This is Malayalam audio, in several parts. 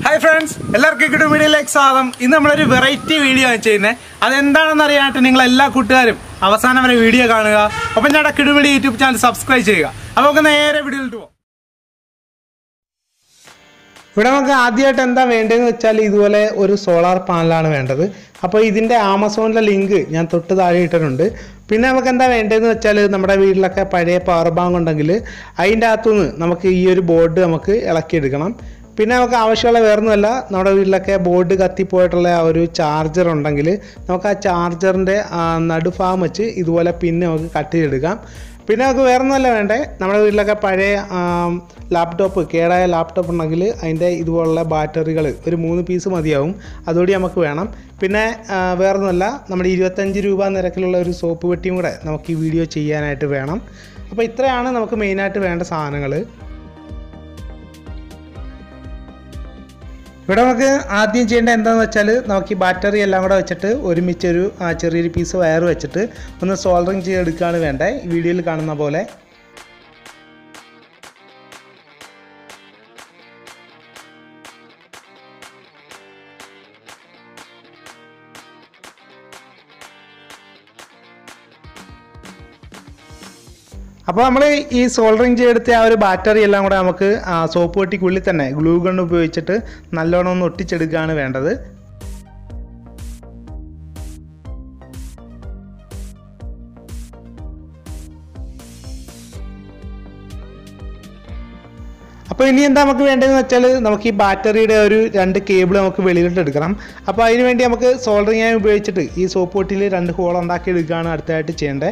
ഹായ് ഫ്രണ്ട്സ് എല്ലാവർക്കും കിട്ടും വീഡിയോയിലേക്ക് സ്വാഗതം ഇന്ന് നമ്മളൊരു വെറൈറ്റി വീഡിയോ ആണ് ചെയ്യുന്നത് അതെന്താണെന്ന് അറിയാനായിട്ട് നിങ്ങൾ എല്ലാ കൂട്ടുകാരും അവസാനം വരെ വീഡിയോ കാണുക അപ്പം ഞങ്ങളുടെ കിടുമിടി യൂട്യൂബ് ചാനൽ സബ്സ്ക്രൈബ് ചെയ്യുക അപ്പോൾ നമുക്ക് നേരെ വീഡിയോയിലിട്ട് പോകാം ഇവിടെ നമുക്ക് ആദ്യമായിട്ട് എന്താ വേണ്ടതെന്ന് വെച്ചാൽ ഇതുപോലെ ഒരു സോളാർ പാനലാണ് വേണ്ടത് അപ്പോൾ ഇതിൻ്റെ ആമസോണിലെ ലിങ്ക് ഞാൻ തൊട്ട് താഴെ ഇട്ടിട്ടുണ്ട് പിന്നെ നമുക്ക് എന്താ വേണ്ടതെന്ന് വെച്ചാൽ നമ്മുടെ വീട്ടിലൊക്കെ പഴയ പവർ ബാങ്ക് ഉണ്ടെങ്കിൽ അതിൻ്റെ അകത്തുനിന്ന് നമുക്ക് ഈ ഒരു ബോർഡ് നമുക്ക് ഇളക്കിയെടുക്കണം പിന്നെ നമുക്ക് ആവശ്യമുള്ള വേറൊന്നുമല്ല നമ്മുടെ വീട്ടിലൊക്കെ ബോർഡ് കത്തിപ്പോയിട്ടുള്ള ആ ഒരു ചാർജർ ഉണ്ടെങ്കിൽ നമുക്ക് ആ ചാർജറിൻ്റെ നടുഭാഗം വെച്ച് ഇതുപോലെ പിന്നെ നമുക്ക് കട്ട് ചെയ്തെടുക്കാം പിന്നെ നമുക്ക് വേറെ ഒന്നുമല്ല വേണ്ടേ നമ്മുടെ വീട്ടിലൊക്കെ പഴയ ലാപ്ടോപ്പ് കേടായ ലാപ്ടോപ്പ് ഉണ്ടെങ്കിൽ അതിൻ്റെ ഇതുപോലുള്ള ബാറ്ററികൾ ഒരു മൂന്ന് പീസ് മതിയാവും അതുകൂടി നമുക്ക് വേണം പിന്നെ ആ, വേറൊന്നുമല്ല നമ്മുടെ ഇരുപത്തഞ്ച് രൂപ നിരക്കിലുള്ള ഒരു സോപ്പ് പെട്ടിയും കൂടെ നമുക്ക് ഈ വീഡിയോ ചെയ്യാനായിട്ട് വേണം അപ്പോൾ ഇത്രയാണ് നമുക്ക് മെയിനായിട്ട് വേണ്ട സാധനങ്ങൾ ഇവിടെ നമുക്ക് ആദ്യം ചെയ്യേണ്ട എന്താണെന്ന് വെച്ചാൽ നമുക്ക് ഈ ബാറ്ററി എല്ലാം കൂടെ വെച്ചിട്ട് ഒരുമിച്ചൊരു ആ, ചെറിയൊരു പീസ് വയർ വെച്ചിട്ട് ഒന്ന് സോൾഡറിങ് ചെയ്തെടുക്കുകയാണ് വേണ്ടത് ഈ വീഡിയോയിൽ കാണുന്ന പോലെ അപ്പോൾ നമ്മൾ ഈ സോൾഡറിങ് ചെയ്തെടുത്ത ആ ഒരു ബാറ്ററി എല്ലാം കൂടെ നമുക്ക് ആ സോപ്പ് പെട്ടിക്കുള്ളിൽ തന്നെ ഗ്ലൂ ഗൺ ഉപയോഗിച്ചിട്ട് നല്ലോണം ഒന്ന് ഒട്ടിച്ചെടുക്കുകയാണ് വേണ്ടത് അപ്പോൾ ഇനി എന്താ നമുക്ക് വേണ്ടതെന്ന് വെച്ചാൽ നമുക്ക് ഈ ബാറ്ററിയുടെ ഒരു രണ്ട് കേബിൾ നമുക്ക് വെളിയിലോട്ട് എടുക്കണം അപ്പോൾ അതിന് വേണ്ടി നമുക്ക് സോൾഡറിങ് ആയി ഉപയോഗിച്ചിട്ട് ഈ സോപ്പ് പൊട്ടിയിൽ രണ്ട് ഹോൾ ഉണ്ടാക്കി എടുക്കുകയാണ് അടുത്തായിട്ട് ചെയ്യേണ്ടത്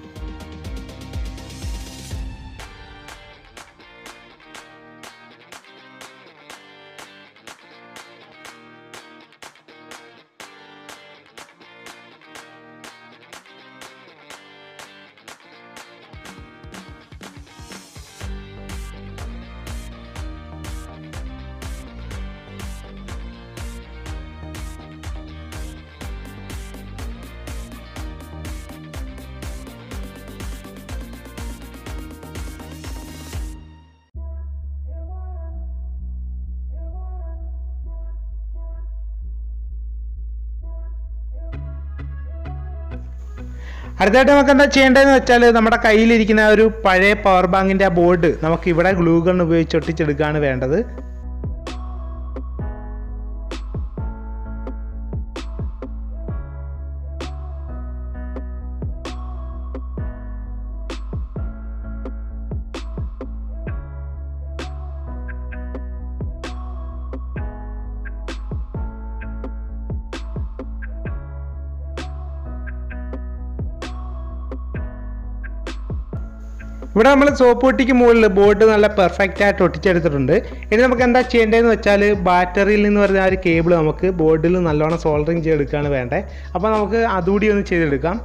അടുത്തായിട്ട് നമുക്ക് എന്താ ചെയ്യേണ്ടതെന്ന് വെച്ചാൽ നമ്മുടെ കയ്യിലിരിക്കുന്ന ആ ഒരു പഴയ പവർ ബാങ്കിൻ്റെ ആ ബോർഡ് നമുക്ക് ഇവിടെ ഗ്ലൂ ഗൺ ഉപയോഗിച്ച് ഒട്ടിച്ചെടുക്കുകയാണ് വേണ്ടത് ഇവിടെ നമ്മൾ സോപ്പ് പൊട്ടിക്ക് മുകളിൽ ബോർഡ് നല്ല പെർഫെക്റ്റ് ആയിട്ട് ഒട്ടിച്ചെടുത്തിട്ടുണ്ട് ഇനി നമുക്ക് എന്താ ചെയ്യേണ്ടതെന്ന് വെച്ചാൽ ബാറ്ററിയിൽ നിന്ന് വരുന്ന ആ ഒരു കേബിൾ നമുക്ക് ബോർഡിൽ നല്ലോണം സോൾഡറിങ് ചെയ്തെടുക്കുകയാണ് വേണ്ടത് അപ്പോൾ നമുക്ക് അതുകൂടി ഒന്ന് ചെയ്തെടുക്കാം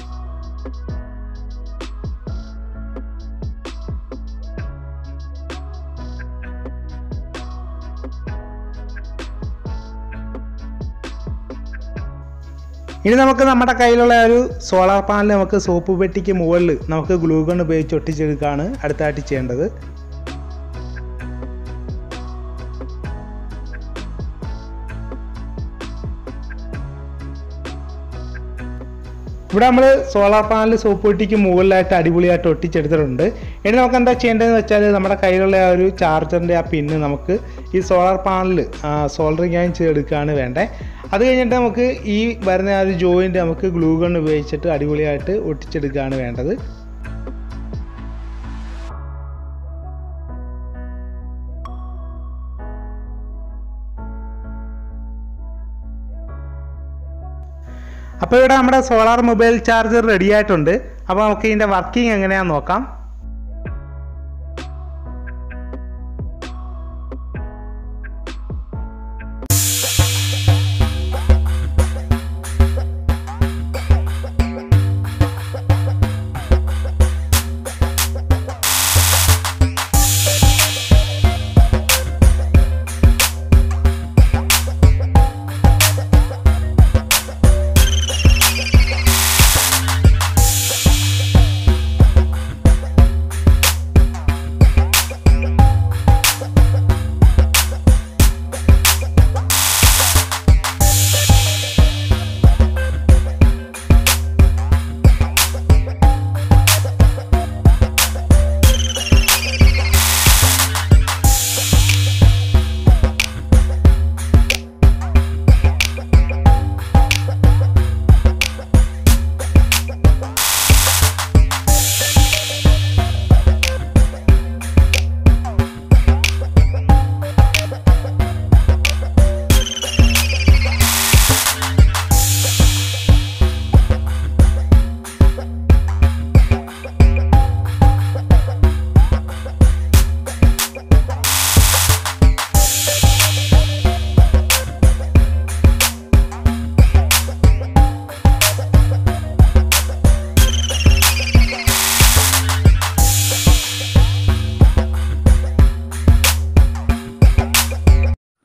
ഇനി നമുക്ക് നമ്മുടെ കയ്യിലുള്ള ഒരു സോളാർ പാനൽ നമുക്ക് സോപ്പ് പെട്ടിക്ക് മുകളിൽ നമുക്ക് ഗ്ലൂ ഗൺ ഉപയോഗിച്ച് ഒട്ടിച്ചെടുക്കുകയാണ് അടുത്തായിട്ട് ചെയ്യേണ്ടത് ഇവിടെ നമ്മൾ സോളാർ പാനൽ സോപ്പ് പെട്ടിക്ക് മുകളിലായിട്ട് അടിപൊളിയായിട്ട് ഒട്ടിച്ചെടുത്തിട്ടുണ്ട് ഇനി നമുക്ക് എന്താ ചെയ്യേണ്ടതെന്ന് വെച്ചാൽ നമ്മുടെ കയ്യിലുള്ള ആ ഒരു ചാർജറിൻ്റെ ആ പിന്ന് നമുക്ക് ഈ സോളാർ പാനൽ സോൾഡറിങ് ആയി ചെയ്തെടുക്കുകയാണ് വേണ്ടത് അത് കഴിഞ്ഞിട്ട് നമുക്ക് ഈ വരുന്ന ആ ഒരു ജോയിൻ്റ് നമുക്ക് ഗ്ലൂ ഗൺ ഉപയോഗിച്ചിട്ട് അടിപൊളിയായിട്ട് ഒട്ടിച്ചെടുക്കുകയാണ് വേണ്ടത് അപ്പോൾ ഇവിടെ നമ്മുടെ സോളാർ മൊബൈൽ ചാർജർ റെഡി ആയിട്ടുണ്ട് അപ്പോൾ നമുക്ക് ഇതിൻ്റെ വർക്കിംഗ് എങ്ങനെയാണെന്ന് നോക്കാം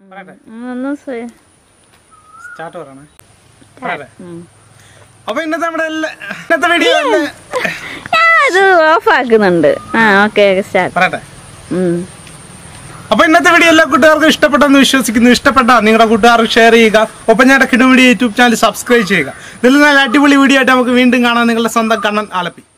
പറയട്ടെ ഒന്ന് സ്വ- സ്റ്റാർട്ട് പറയണേ പറയട്ടെ ഉം. അപ്പൊ ഇന്നത്തെ നമ്മുടെ എല്ലാ ഇന്നത്തെ വീഡിയോ ഞാൻ ഇത് ഓഫ് ആക്കുന്നുണ്ട് ആ ഓക്കെ സ്റ്റാർട്ട് പറയട്ടെ ഉം അപ്പൊ ഇന്നത്തെ വീഡിയോ എല്ലാ കൂട്ടുകാർക്കും ഇഷ്ടപ്പെട്ടെന്ന് വിശ്വസിക്കുന്നു ഇഷ്ടപ്പെട്ട നിങ്ങളുടെ കൂട്ടുകാർക്ക് ഷെയർ ചെയ്യുക ഒപ്പം ഞങ്ങളുടെ കിടുമിടി യൂട്യൂബ് ചാനൽ സബ്സ്ക്രൈബ് ചെയ്യുക ഇതിൽ നല്ല അടിപൊളി വീഡിയോ ആയിട്ട് നമുക്ക് വീണ്ടും കാണാം നിങ്ങളുടെ സ്വന്തം കണ്ണൻ ആലപ്പി